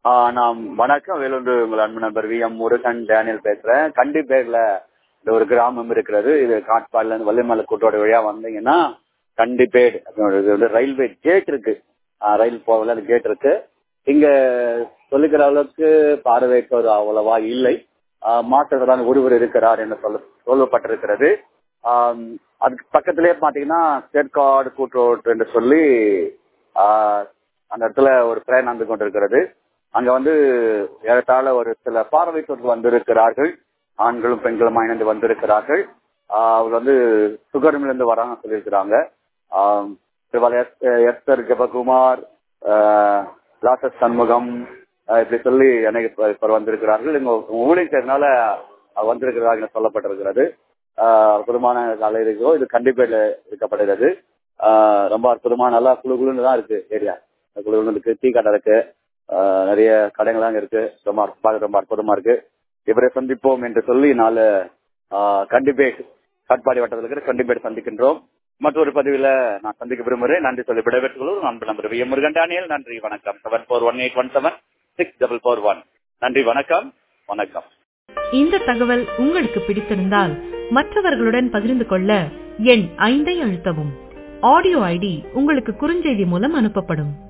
ஆ, நான் வணக்கம் வேலூர் உங்கள் அன்பு நண்பர் வி எம் முருகன் டேனியல் பேசுறேன் கண்டி பேர்ல இந்த ஒரு கிராமம் இருக்கிறது இது காட்பாடுல இருந்து வள்ளிமலை கூட்டோட வழியா வந்தீங்கன்னா கண்டிப்பேடு அப்படின்னு இது வந்து ரயில்வே கேட் இருக்கு ஆ, ரயில் போகல அந்த கேட் இருக்கு இங்க சொல்லிக்கிற அளவுக்கு பார்வையற்றோர் அவ்வளவா இல்லை ஆ, மாற்றுத்திறனாளி ஒருவர் இருக்கிறார் என்று சொல்ல சொல்லப்பட்டிருக்கிறது ஆம், அதுக்கு பக்கத்திலே பாத்தீங்கன்னா ஸ்டேட் கூட்டோட் என்று சொல்லி ஆ, அந்த இடத்துல ஒரு பிரயாணம் நடந்து கொண்டிருக்கிறது அங்க வந்து ஏறத்தாழ ஒரு சில பார்வையற்றோர்கள் வந்திருக்கிறார்கள் ஆண்களும் பெண்களும் இணைந்து வந்திருக்கிறார்கள் ஆஹ் அவர் வந்து சுகர்மிலிருந்து வராங்க சொல்லியிருக்கிறாங்க ஆஹ் திருவாளர் எஸ்- எஸ்தர் ஜெபகுமார் ஆஹ் லாசஸ் சண்முகம் ஆஹ் இப்படி சொல்லி அநேக பேர் இப்ப வந்திருக்கிறார்கள் இங்க ஊழியர்னால வந்திருக்கிறார்கள் சொல்லப்பட்டிருக்கிறது ஆஹ் அற்புதமான கலை இருக்கோ இது கண்டிப்பேல இருக்கப்படுகிறது ஆஹ் ரொம்ப அற்புதமான நல்லா குழு குழுன்னு தான் இருக்கு ஏரியா குழு குழுன்னு இருக்கு டீ கடை இருக்கு ஆஹ் நிறைய கடைகள்லாம் இங்க இருக்கு ரொம்ப அற்ப- பார்க்க ரொம்ப அற்புதமா இருக்கு இவரை சந்திப்போம் என்று சொல்லி நாலு கண்டிப்பேட் காட்பாடி வட்டத்தில் இருக்கிற கண்டிப்பேட் சந்திக்கின்றோம் மற்றொரு பதிவில் நான் சந்திக்க விரும்புகிறேன் நன்றி சொல்லி விடைபெற்றுக் கொள்வோம் அன்பு number V M Murugan Daniel நன்றி வணக்கம் seven four one eight one seven six double four one நன்றி வணக்கம் வணக்கம் இந்த தகவல் உங்களுக்கு பிடித்திருந்தால் மற்றவர்களுடன் பகிர்ந்து கொள்ள எண் ஐந்தை அழுத்தவும் ஆடியோ ஐடி உங்களுக்கு குறுஞ்செய்தி மூலம் அனுப்பப்படும்